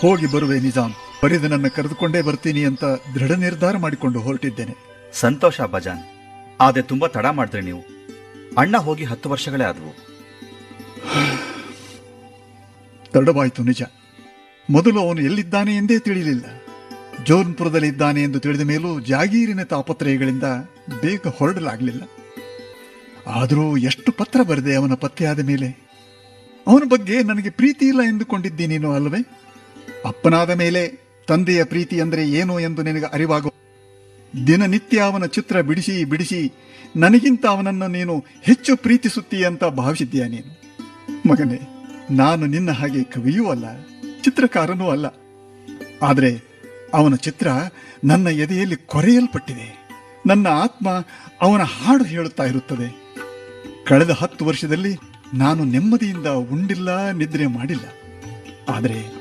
ಹೋಗಿ ಬರುವೆ ನಿಜಾಮ್ ನನ್ನ ಕರೆದುಕೊಂಡೇ ಬರ್ತೀನಿ ಅಂತ ದೃಢ ನಿರ್ಧಾರ ಮಾಡಿಕೊಂಡು ಹೊರಟಿದ್ದೇನೆ ಸಂತೋಷ ಬಜಾನ್ ಆದ್ರೆ ತುಂಬಾ ತಡ ಮಾಡಿದ್ರಿ ನೀವು ಅಣ್ಣ ಹೋಗಿ ಹತ್ತು ವರ್ಷಗಳೇ ಆದವು ತಡವಾಯಿತು ನಿಜ ಮೊದಲು ಅವನು ಎಲ್ಲಿದ್ದಾನೆ ಎಂದೇ ತಿಳಿಯಲಿಲ್ಲ ಜೋನ್ಪುರದಲ್ಲಿದ್ದಾನೆ ಎಂದು ತಿಳಿದ ಮೇಲೂ ಜಾಗೀರಿನ ತಾಪತ್ರಯಗಳಿಂದ ಬೇಗ ಹೊರಡಲಾಗಲಿಲ್ಲ ಆದರೂ ಎಷ್ಟು ಪತ್ರ ಬರೆದೆ ಅವನ ಪತ್ತೆಯಾದ ಮೇಲೆ ಅವನ ಬಗ್ಗೆ ನನಗೆ ಪ್ರೀತಿ ಇಲ್ಲ ಎಂದುಕೊಂಡಿದ್ದೀನೇನೋ ಅಲ್ಲವೇ ಅಪ್ಪನಾದ ಮೇಲೆ ತಂದೆಯ ಪ್ರೀತಿ ಅಂದರೆ ಏನು ಎಂದು ನಿನಗೆ ಅರಿವಾಗು ದಿನನಿತ್ಯ ಅವನ ಚಿತ್ರ ಬಿಡಿಸಿ ಬಿಡಿಸಿ ನನಗಿಂತ ಅವನನ್ನು ನೀನು ಹೆಚ್ಚು ಪ್ರೀತಿಸುತ್ತೀಯ ಅಂತ ಭಾವಿಸಿದ್ದೀಯ ನೀನು ಮಗನೇ ನಾನು ನಿನ್ನ ಹಾಗೆ ಕವಿಯೂ ಅಲ್ಲ ಚಿತ್ರಕಾರನೂ ಅಲ್ಲ ಆದರೆ ಅವನ ಚಿತ್ರ ನನ್ನ ಎದೆಯಲ್ಲಿ ಕೊರೆಯಲ್ಪಟ್ಟಿದೆ ನನ್ನ ಆತ್ಮ ಅವನ ಹಾಡು ಹೇಳುತ್ತಾ ಇರುತ್ತದೆ ಕಳೆದ ಹತ್ತು ವರ್ಷದಲ್ಲಿ ನಾನು ನೆಮ್ಮದಿಯಿಂದ ಉಂಡಿಲ್ಲ ನಿದ್ರೆ ಮಾಡಿಲ್ಲ ಆದರೆ